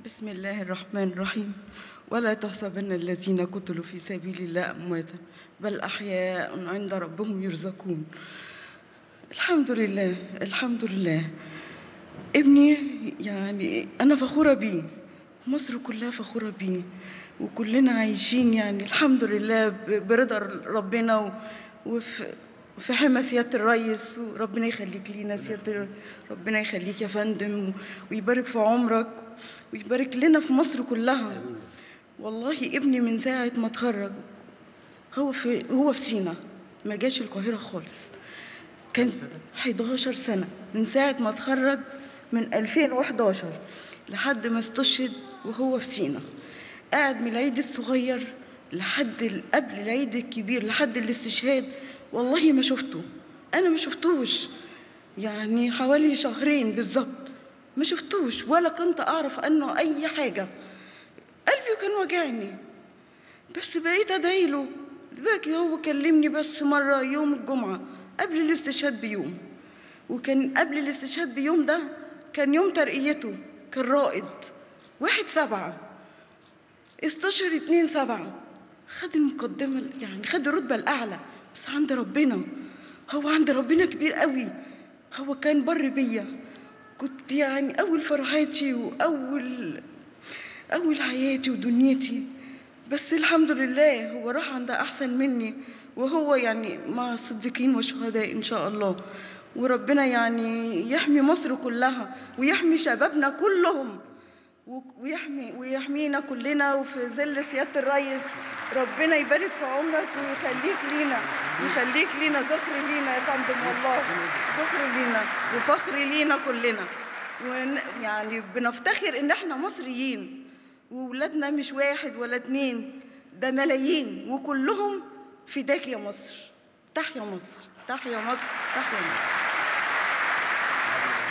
بسم الله الرحمن الرحيم ولا تحسبن الذين قتلوا في سبيل الله أمواتا بل أحياء عند ربهم يرزقون الحمد لله الحمد لله ابني يعني أنا فخورة بيه مصر كلها فخورة بيه وكلنا عايشين يعني الحمد لله ب- برضا ربنا و- وفي في حمى سيادة الريس وربنا يخليك لينا سيادة ربنا يخليك يا فندم ويبارك في عمرك ويبارك لنا في مصر كلها والله ابني من ساعة ما اتخرج هو في هو في سينا ما جاش القاهرة خالص كان 11 سنة من ساعة ما اتخرج من 2011 لحد ما استشهد وهو في سينا قاعد من العيد الصغير لحد ال- قبل العيد الكبير لحد الاستشهاد والله ما شفته أنا ما شفتوش يعني حوالي شهرين بالظبط ما شفتوش ولا كنت أعرف عنه أي حاجة قلبي كان واجعني بس بقيت ادعي له لذلك هو كلمني بس مره يوم الجمعه قبل الاستشهاد بيوم وكان قبل الاستشهاد بيوم ده كان يوم ترقيته كان رائد واحد سبعة استشهد اتنين سبعة خد المقدمة يعني خد الرتبة الأعلى بس عند ربنا هو عند ربنا كبير قوي هو كان بر بيا كنت يعني أول فرحاتي وأول أول حياتي ودنيتي بس الحمد لله هو راح عند أحسن مني وهو يعني مع الصديقين والشهداء إن شاء الله وربنا يعني يحمي مصر كلها ويحمي شبابنا كلهم و- ويحمي ويحمينا كلنا وفي ظل سيادة الريس ربنا يبارك في عمرك ويخليك لينا ويخليك لينا ذكر لينا يا فندم والله ذكر لينا وفخر لينا كلنا ون يعني بنفتخر ان احنا مصريين وولادنا مش واحد ولا اتنين ده ملايين وكلهم فداك يا مصر تحيا مصر تحيا مصر تحيا مصر